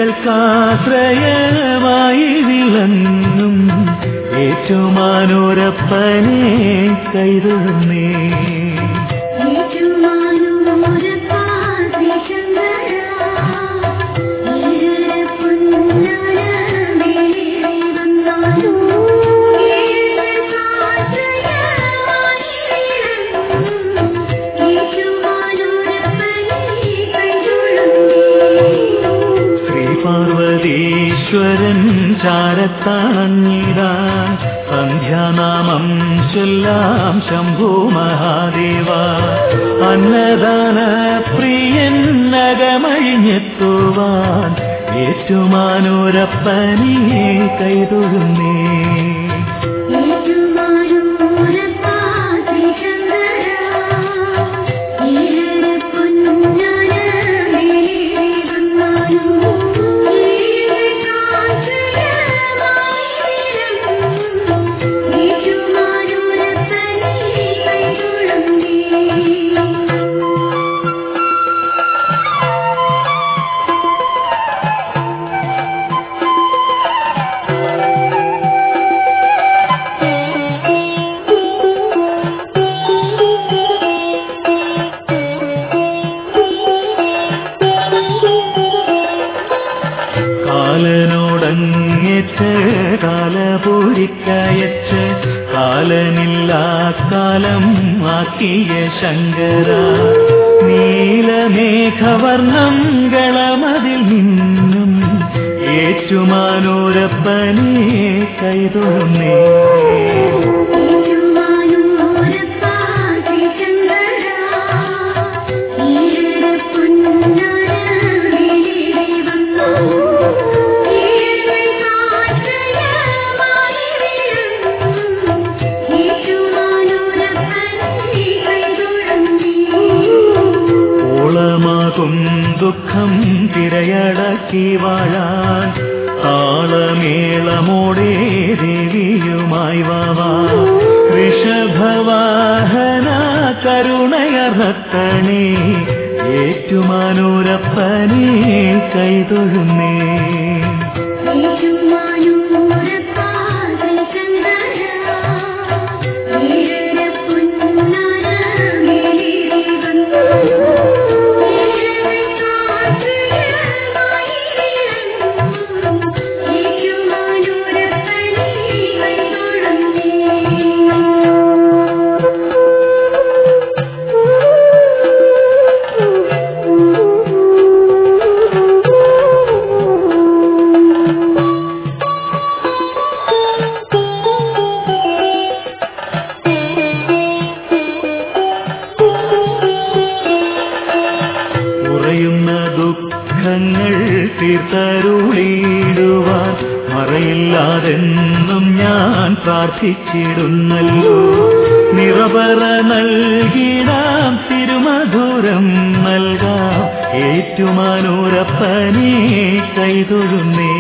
ഏറ്റുമാനുരപ്പനെ വിളങ്ങും ഏറ്റുമാനുരപ്പനെ കൈതൊഴുന്നേ ശ്രീ പാർവതീശ്വരൻ ചാരത്തണഞ്ഞിടാൻ സന്ധ്യാനാമം ചൊല്ലാം ശംഭു മഹാദേവ അന്നദാന പ്രിയൻ നഗമഴിഞ്ഞെത്തുവാൻ ഏറ്റുമാനൂരപ്പനെ കൈതൊഴുന്നേ കാലനോടങ്ങേറ്റ് കാലപൂരിക്കയച്ച് കാലനില്ലാ കാലം ആക്കിയ ശങ്കര നീലമേഘവർണം കളമതിൽ നിന്നും ഏറ്റുമാനൂരപ്പനെ കൈതൊഴുന്നേ ഓളമാകും ദുഃഖം തിരയടക്കി വാഴാൻ താളമേളമോടെ ദേവിയുമായി വാവാ ഋഷഭവാഹന കരുണയർത്തണേ ഏറ്റുമാനൂരപ്പനെ കൈതൊഴുന്നേ കുറയുന്ന ദുഃഖങ്ങൾ തീർത്തരുളിയിടുവാൻ മറയില്ലാതെന്നും ഞാൻ പ്രാർത്ഥിച്ചിടുന്നല്ലോ നിറപറ നൽകിടാം തിരുമധുരം നൽകാം ഏറ്റുമാനൂരപ്പനെ കൈതൊഴുന്നേ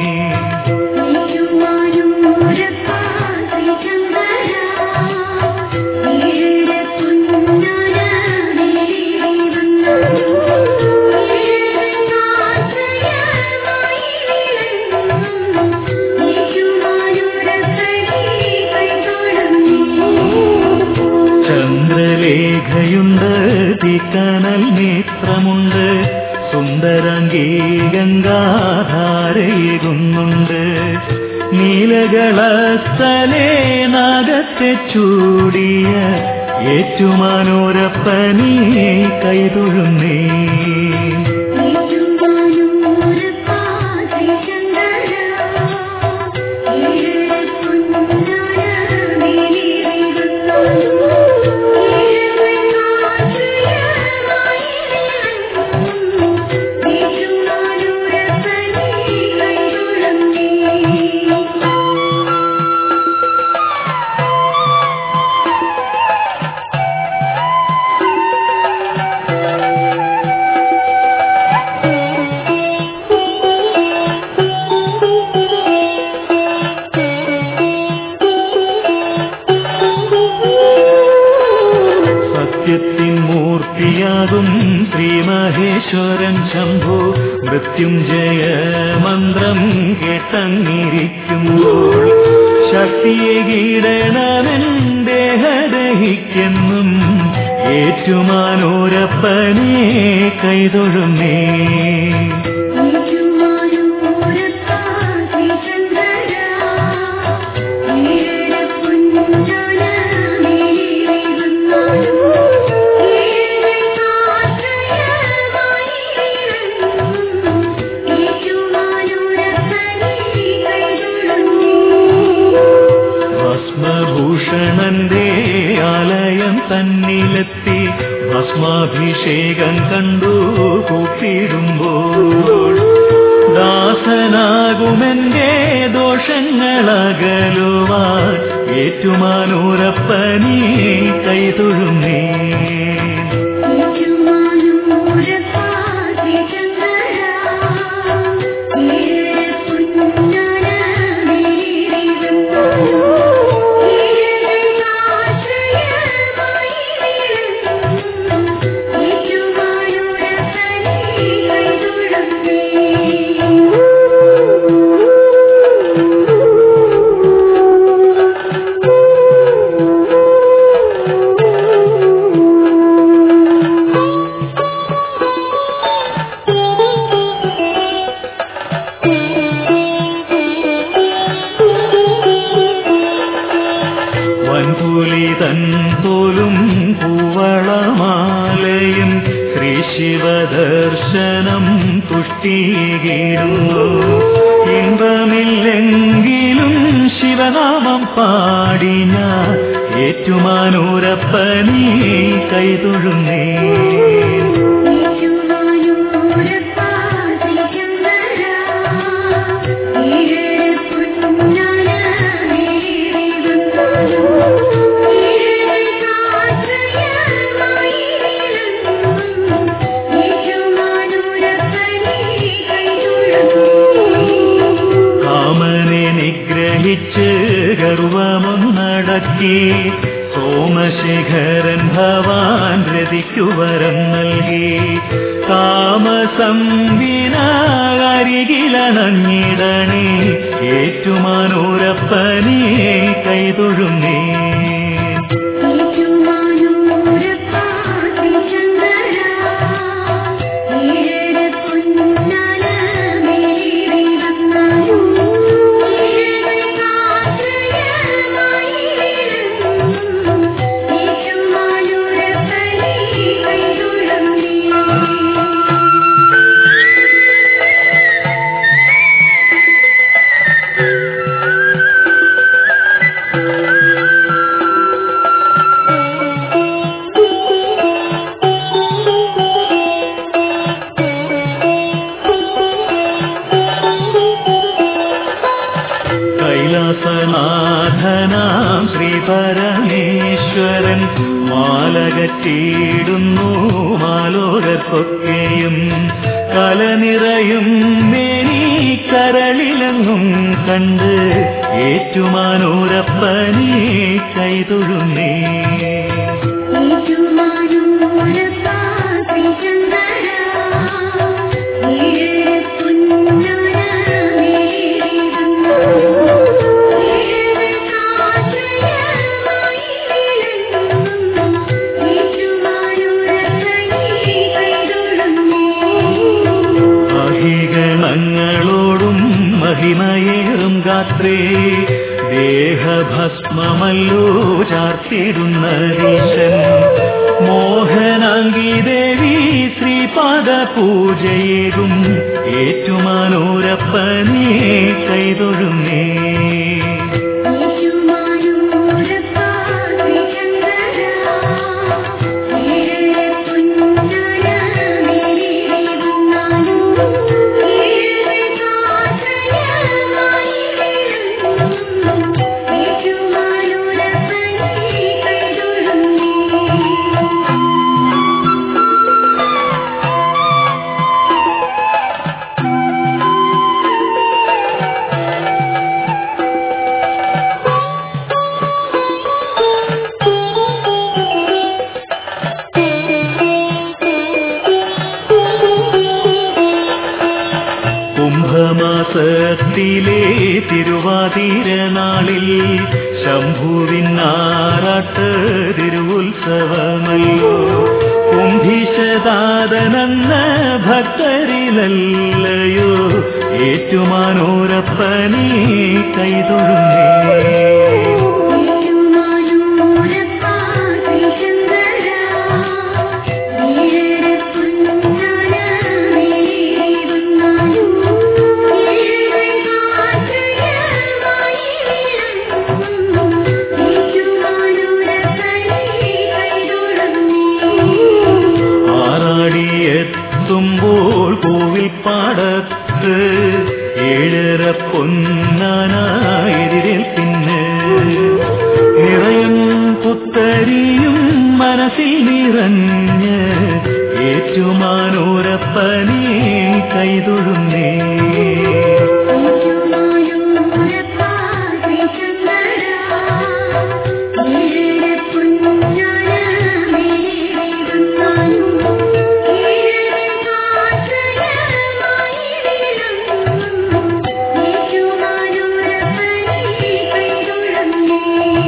ചന്ദ്രലേഖയുണ്ട് തീക്കനൽ നേത്രമുണ്ട് സുന്ദരങ്കി ഗംഗാധാരയേകുന്നുണ്ട് നീലകളസ്ഥലേ നാഗത്തെ ചൂടിയ ഏറ്റുമാനോരപ്പനെ കൈതൊഴുന്നേ സത്യത്തിൻ മൂർത്തിയാകും ശ്രീ മഹേശ്വരൻ ശംഭു മൃത്യുഞ്ജയ മന്ത്രം കേട്ടങ്ങിരിക്കുമ്പോൾ ശക്തിയെ കീടണമെന്റെ ഹൃദയിക്കെന്നും ഏറ്റുമാനോരപ്പനെ കൈതൊഴുന്നേ ഭസ്മഭൂഷണന്റെ ആലയം തന്നിലെത്തി ഭസ്മാഭിഷേകം കണ്ടു കൂപ്പിടുമ്പോൾ ദാസനാകുമെന്റെ ദോഷങ്ങളകലുവാൻ ഏറ്റുമാനൂരപ്പനെ കൈതൊഴുന്നേ വൻപുലി തൻ തോലും പൂവളമാലയും ശ്രീ ശിവദർശനം തുഷ്ടീകിടുന്നു ഇമ്പമില്ലെങ്കിലും ശിവനാമം പാടി ഞാൻ ഏറ്റുമാനൂരപ്പനെ കൈതൊഴുന്നേ കാമനെ നിഗ്രഹിച്ച് ഗർവമൊന്നടക്കി സോമശേഖരൻ ഭവാൻ രതിക്കുവരം നൽകി താമസം വിനാകരികിലണഞ്ഞിടണേ ഏറ്റുമാനൂരപ്പനെ കൈതൊഴുന്നേ കൈലാസനാഥനാം ശ്രീ പരമേശ്വരൻ മാലകറ്റിയിടുന്നു മാലോകർക്കൊക്കെയും കലനിറയും മേനി കരളിലെങ്ങും കണ്ട് ഏറ്റുമാനൂരപ്പനെ കൈതൊഴുന്നേ അഹിഗണങ്ങളോടും മഹിമയേറും ഗാത്രേ ദേഹഭസ്മമല്ലോ ചാർത്തിടുന്നരീശൻ മോഹനാംഗി ദേവി ശ്രീപാദ പൂജയേകും ഏറ്റുമാനൂരപ്പനെ കൈതൊഴുന്നേ മാസത്തിലെ തിരുവാതിര നാളിൽ ശംഭുവിനാറാട്ട് തിരുവുത്സവമല്ലോ കുംഭിഷദാതനെന്ന ഭക്തരിലല്ലയോ ഏറ്റുമാനോരപ്പനെ കൈതൊഴുന്നേ ഏറ്റുമാനൂരപ്പാ ശ്രീശങ്കര ഈഴരപ്പൊന്നാന മേലേ വന്നാലും ഏഴമാശ്രയമായി വിളങ്ങും ഏറ്റുമാനൂരപ്പനെ കൈതൊഴുന്നേ ആറാടിയെത്തുമ്പോൾ കോവിൽ പാടത്ത് ഏഴര പൊന്നാനായെതിരേൽപ്പിന് നിറയും പുത്തരിയും മനസ്സിൽ നിറഞ്ഞ് ഏറ്റുമാനൂരപ്പനെ കൈതൊഴുന്നേ ഏറ്റുമാനൂരപ്പാ ശ്രീശങ്കര ഈഴരപ്പൊന്നാന മേലേ വന്നാലും ഏഴമാശ്രയമായി വിളങ്ങും ഏറ്റുമാനൂരപ്പനെ കൈതൊഴുന്നേ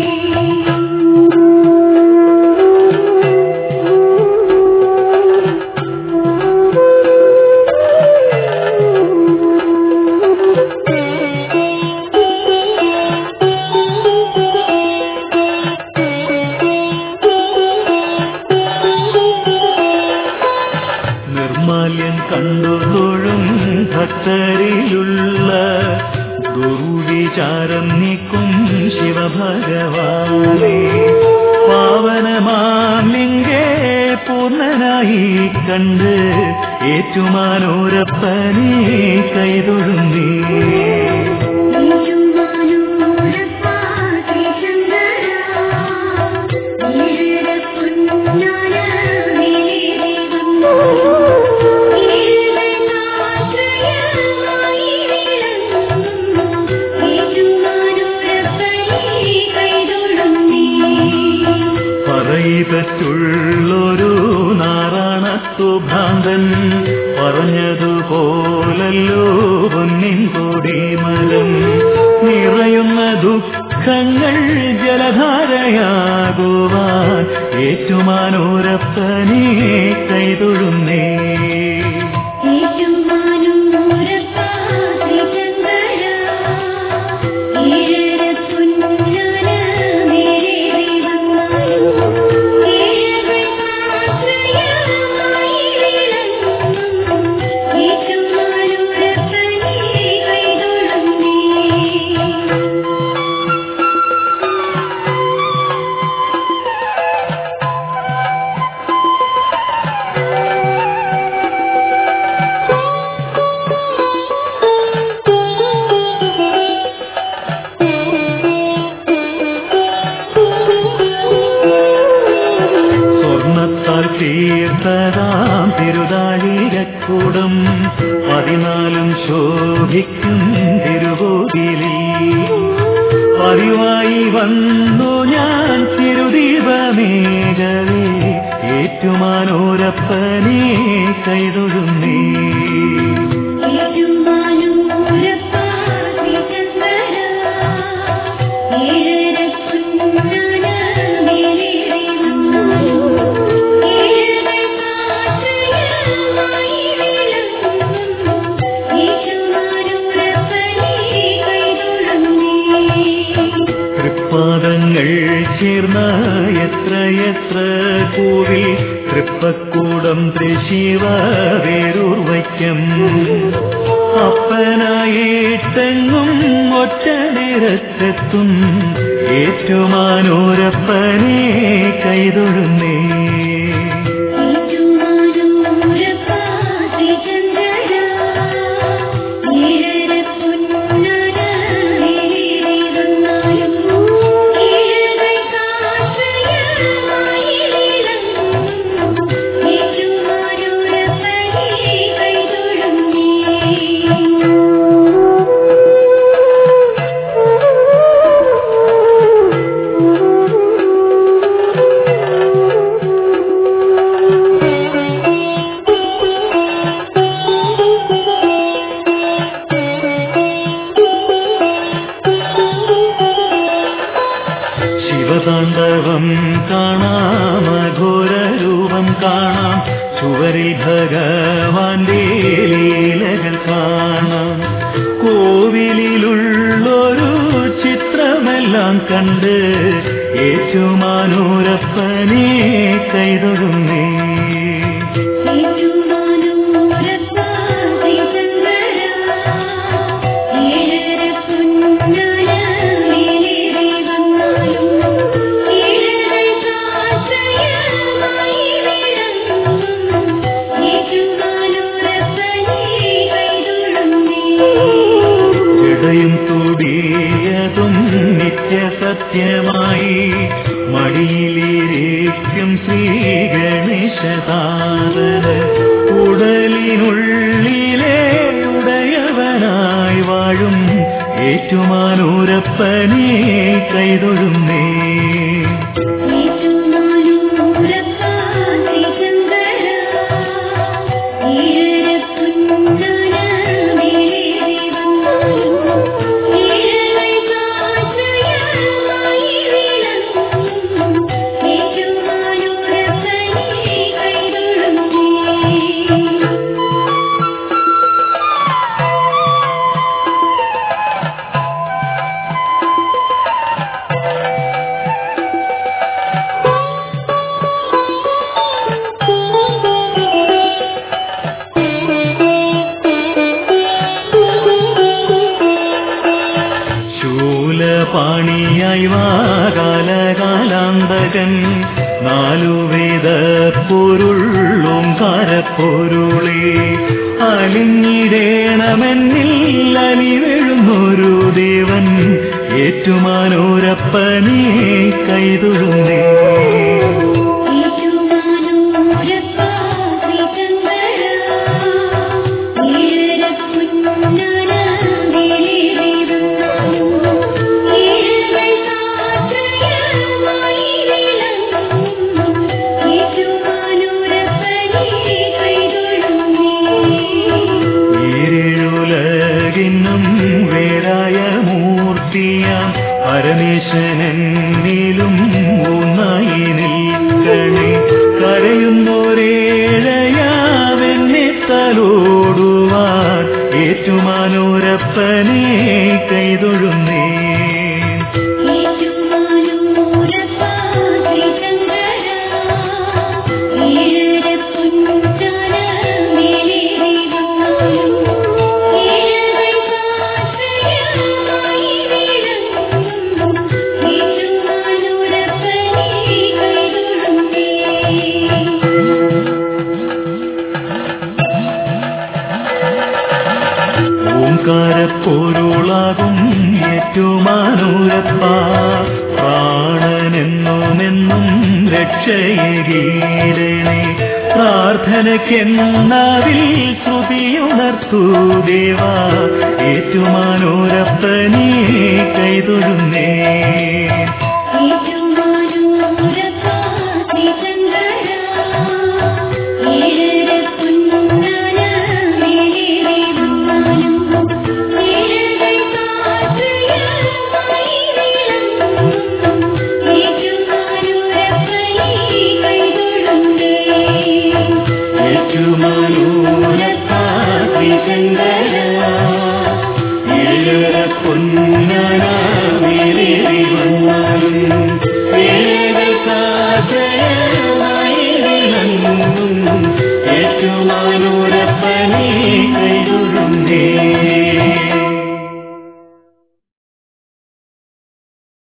നിർമാല്യം കണ്ടു തൊഴും ഭക്തരിലുള്ള ദുർവിചാരം നീക്കും ശിവഭഗവാനെ പാവനമാം ലിംഗേ പൂർണ്ണനായി കണ്ട് ഏറ്റുമാനോരപ്പനെ കൈതൊഴുന്നേ ഏറ്റുമാനൂരപ്പാ ശ്രീശങ്കര ഈഴരപ്പൊന്നാന മേലേ വന്നാലും ഏഴമാശ്രയമായി വിളങ്ങും ഏറ്റുമാനൂരപ്പനെ കൈതൊഴുന്നേ പറയിപ്പറ്റുള്ളൊരു നാറാണത്തു ഭ്രാന്തൻ പറഞ്ഞതുപോലല്ലോ പൊന്നിൻ കൊടിമരം നിറയുന്ന ദുഃഖങ്ങൾ ജലധാരയാകുവാൻ ഏറ്റുമാനൂരപ്പനെ കൈതൊഴുന്നേ ഏറ്റുമാനൂരപ്പാ ശ്രീശങ്കര ഈഴരപ്പൊന്നാന മേലേ വന്നാലും ഏഴമാശ്രയമായി വിളങ്ങും ഏറ്റുമാനൂരപ്പനെ കൈതൊഴുന്നേ സ്വർണത്താൽ തീർത്തതാം തിരുതാഴിരക്കൂടം പതിനാലും ശോഭിക്കും തിരുവോതിലി പതിവായി വന്നു ഞാൻ തിരുദീപമേകവേ ഏറ്റുമാനോരപ്പനെ കൈതൊഴുന്നേ ഏറ്റുമാനൂരപ്പാ ശ്രീശങ്കര ഈഴരപ്പൊന്നാന മേലേ വന്നാലും ഏഴമാശ്രയമായി വിളങ്ങും ഏറ്റുമാനൂരപ്പനെ കൈതൊഴുന്നേ തൃപ്പാദങ്ങൾ ചേർന്ന എത്രയെത്ര കൂവിൽ തൃപ്പക്കൂടം തൃശിവ വേരൂർ വയ്ക്കും അപ്പനായിട്ടെങ്ങും ഒറ്റ നിരത്തെത്തും ഏറ്റുമാനൂരപ്പനെ കൈതൊഴുന്നേ ഏറ്റുമാനൂരപ്പാ ശ്രീശങ്കര ഈഴരപ്പൊന്നാന മേലേ വന്നാലും ഏഴമാശ്രയമായി വിളങ്ങും ഏറ്റുമാനൂരപ്പനെ കൈതൊഴുന്നേ Thank you. സത്യമായി മടിയിലിരിക്കും ശ്രീ ഗണേശതാരന് ഉടലിനുള്ളിലെ ഉടയവനായി വാഴും ഏറ്റുമാനൂരപ്പനെ കൈതൊഴുന്നേ ശൂലപാണിയായി വാകാലകാലാന്തകൻ നാലുവേദ പൊരുളും കരപ്പൊരുളേ അലിഞ്ഞിടേണമെന്നിൽ അലിവെഴുന്നൊരു ദേവൻ ഏറ്റുമാനൂരപ്പനെ കൈതൊഴുന്നേ ഈരുലകിന്നും വേറായ മൂർത്തിയാം പരമേശ്വരനിലും ഒന്നായി നിൽക്കണേ കരയുന്നോരേഴയാവെന്നെ തലോടുവാൻ ഏറ്റുമാനൂരപ്പനെ കൈതൊഴുന്നേ ഓംകാരപ്പൊരുളാകും ഏറ്റുമാനൂരപ്പ പ്രാണനെന്നുമെന്നും രക്ഷയകീരണേ പ്രാർത്ഥനയ്ക്കെന്നാവിൽ ശ്രുതിയുണർത്തൂ ദേവ ഏറ്റുമാനൂരപ്പനെ കൈതൊഴുന്നേ യേശു